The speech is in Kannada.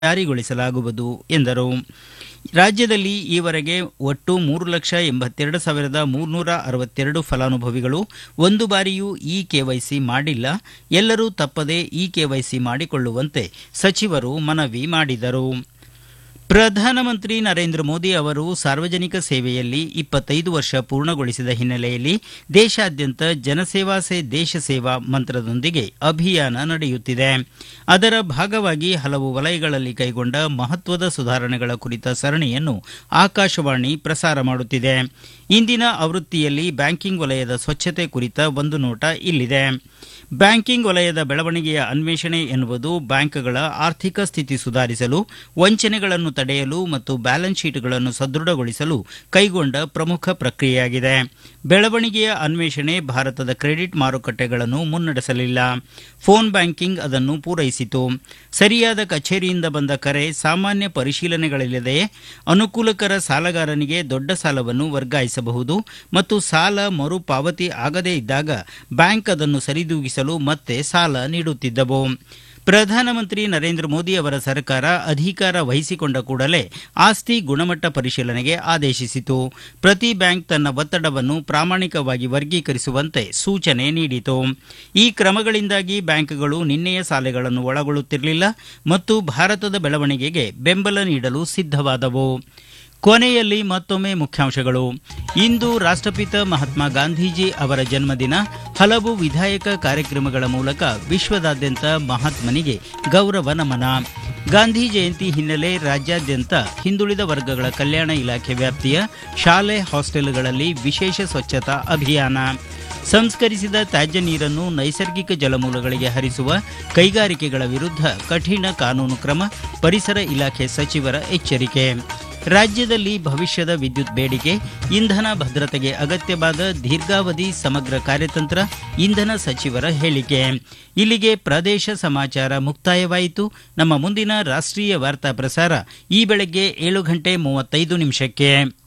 ಜಾರಿಗೊಳಿಸಲಾಗುವುದು ಎಂದರು ರಾಜ್ಯದಲ್ಲಿ ಈವರೆಗೆ ಒಟ್ಟು ಮೂರು ಲಕ್ಷ ಎಂಬತ್ತೆರಡು ಸಾವಿರದ ಮೂರ್ನೂರ ಅರವತ್ತೆರಡು ಫಲಾನುಭವಿಗಳು ಒಂದು ಬಾರಿಯೂ ಇ ಕೆವೈಸಿ ಮಾಡಿಲ್ಲ ಎಲ್ಲರೂ ತಪ್ಪದೇ ಇ ಕೆವೈಸಿ ಮಾಡಿಕೊಳ್ಳುವಂತೆ ಸಚಿವರು ಮನವಿ ಮಾಡಿದರು ಪ್ರಧಾನಮಂತ್ರಿ ನರೇಂದ್ರ ಮೋದಿ ಅವರು ಸಾರ್ವಜನಿಕ ಸೇವೆಯಲ್ಲಿ ಇಪ್ಪತ್ತೈದು ವರ್ಷ ಪೂರ್ಣಗೊಳಿಸಿದ ಹಿನ್ನೆಲೆಯಲ್ಲಿ ದೇಶಾದ್ಯಂತ ಜನಸೇವಾ ಸೇ ದೇಶ ಸೇವಾ ಮಂತ್ರದೊಂದಿಗೆ ಅಭಿಯಾನ ನಡೆಯುತ್ತಿದೆ ಅದರ ಭಾಗವಾಗಿ ಹಲವು ವಲಯಗಳಲ್ಲಿ ಕೈಗೊಂಡ ಮಹತ್ವದ ಸುಧಾರಣೆಗಳ ಕುರಿತ ಸರಣಿಯನ್ನು ಆಕಾಶವಾಣಿ ಪ್ರಸಾರ ಮಾಡುತ್ತಿದೆ ಇಂದಿನ ಆವೃತ್ತಿಯಲ್ಲಿ ಬ್ಯಾಂಕಿಂಗ್ ವಲಯದ ಸ್ವಚ್ಛತೆ ಕುರಿತ ಒಂದು ನೋಟ ಇಲ್ಲಿದೆ ಬ್ಯಾಂಕಿಂಗ್ ವಲಯದ ಬೆಳವಣಿಗೆಯ ಅನ್ವೇಷಣೆ ಎನ್ನುವುದು ಬ್ಯಾಂಕ್ಗಳ ಆರ್ಥಿಕ ಸ್ಥಿತಿ ಸುಧಾರಿಸಲು ವಂಚನೆಗಳನ್ನು ತಡೆಯಲು ಮತ್ತು ಬ್ಯಾಲೆನ್ಸ್ ಶೀಟ್ಗಳನ್ನು ಸದೃಢಗೊಳಿಸಲು ಕೈಗೊಂಡ ಪ್ರಮುಖ ಪ್ರಕ್ರಿಯೆಯಾಗಿದೆ ಬೆಳವಣಿಗೆಯ ಅನ್ವೇಷಣೆ ಭಾರತದ ಕ್ರೆಡಿಟ್ ಮಾರುಕಟ್ಟೆಗಳನ್ನು ಮುನ್ನಡೆಸಲಿಲ್ಲ ಫೋನ್ ಬ್ಯಾಂಕಿಂಗ್ ಅದನ್ನು ಪೂರೈಸಿತು ಸರಿಯಾದ ಕಚೇರಿಯಿಂದ ಬಂದ ಕರೆ ಸಾಮಾನ್ಯ ಪರಿಶೀಲನೆಗಳಿಲ್ಲದೆಯೇ ಅನುಕೂಲಕರ ಸಾಲಗಾರನಿಗೆ ದೊಡ್ಡ ಸಾಲವನ್ನು ವರ್ಗಾಯಿಸಬಹುದು ಮತ್ತು ಸಾಲ ಮರುಪಾವತಿ ಆಗದೇ ಇದ್ದಾಗ ಬ್ಯಾಂಕ್ ಅದನ್ನು ಸರಿದೂಗಿಸಲು ಮತ್ತೆ ಸಾಲ ನೀಡುತ್ತಿದ್ದವು ಪ್ರಧಾನಮಂತ್ರಿ ನರೇಂದ್ರ ಮೋದಿ ಅವರ ಸರ್ಕಾರ ಅಧಿಕಾರ ವಹಿಸಿಕೊಂಡ ಕೂಡಲೇ ಆಸ್ತಿ ಗುಣಮಟ್ಟ ಪರಿಶೀಲನೆಗೆ ಆದೇಶಿಸಿತು ಪ್ರತಿ ಬ್ಯಾಂಕ್ ತನ್ನ ಒತ್ತಡವನ್ನು ಪ್ರಾಮಾಣಿಕವಾಗಿ ವರ್ಗೀಕರಿಸುವಂತೆ ಸೂಚನೆ ನೀಡಿತು ಈ ಕ್ರಮಗಳಿಂದಾಗಿ ಬ್ಯಾಂಕ್ಗಳು ನಿನ್ನೆಯ ಸಾಲೆಗಳನ್ನು ಒಳಗೊಳ್ಳುತ್ತಿರಲಿಲ್ಲ ಮತ್ತು ಭಾರತದ ಬೆಳವಣಿಗೆಗೆ ಬೆಂಬಲ ನೀಡಲು ಸಿದ್ಧವಾದವು ಕೊನೆಯಲ್ಲಿ ಮತ್ತೊಮ್ಮೆ ಮುಖ್ಯಾಂಶಗಳು ಇಂದು ರಾಷ್ಟಪಿತ ಮಹಾತ್ಮ ಗಾಂಧೀಜಿ ಅವರ ಜನ್ಮದಿನ ಹಲವು ವಿಧಾಯಕ ಕಾರ್ಯಕ್ರಮಗಳ ಮೂಲಕ ವಿಶ್ವದಾದ್ಯಂತ ಮಹಾತ್ಮನಿಗೆ ಗೌರವ ನಮನ ಗಾಂಧಿ ಜಯಂತಿ ಹಿನ್ನೆಲೆ ರಾಜ್ಯಾದ್ಯಂತ ಹಿಂದುಳಿದ ವರ್ಗಗಳ ಕಲ್ಯಾಣ ಇಲಾಖೆ ವ್ಯಾಪ್ತಿಯ ಶಾಲೆ ಹಾಸ್ಟೆಲ್ಗಳಲ್ಲಿ ವಿಶೇಷ ಸ್ವಚ್ಛತಾ ಅಭಿಯಾನ ಸಂಸ್ಕರಿಸಿದ ತ್ಯಾಜ್ಯ ನೀರನ್ನು ನೈಸರ್ಗಿಕ ಜಲಮೂಲಗಳಿಗೆ ಹರಿಸುವ ಕೈಗಾರಿಕೆಗಳ ವಿರುದ್ಧ ಕಠಿಣ ಕಾನೂನು ಕ್ರಮ ಪರಿಸರ ಇಲಾಖೆ ಸಚಿವರ ಎಚ್ಚರಿಕೆ ರಾಜ್ಯದಲ್ಲಿ ಭವಿಷ್ಯದ ವಿದ್ಯುತ್ ಬೇಡಿಕೆ ಇಂಧನ ಭದ್ರತೆಗೆ ಅಗತ್ಯವಾದ ದೀರ್ಘಾವಧಿ ಸಮಗ್ರ ಕಾರ್ಯತಂತ್ರ ಇಂಧನ ಸಚಿವರ ಹೇಳಿಕೆ ಇಲ್ಲಿಗೆ ಪ್ರದೇಶ ಸಮಾಚಾರ ಮುಕ್ತಾಯವಾಯಿತು ನಮ್ಮ ಮುಂದಿನ ರಾಷ್ಟ್ರೀಯ ವಾರ್ತಾ ಪ್ರಸಾರ ಈ ಬೆಳಗ್ಗೆ ಏಳು ಗಂಟೆ ಮೂವತ್ತೈದು ನಿಮಿಷಕ್ಕೆ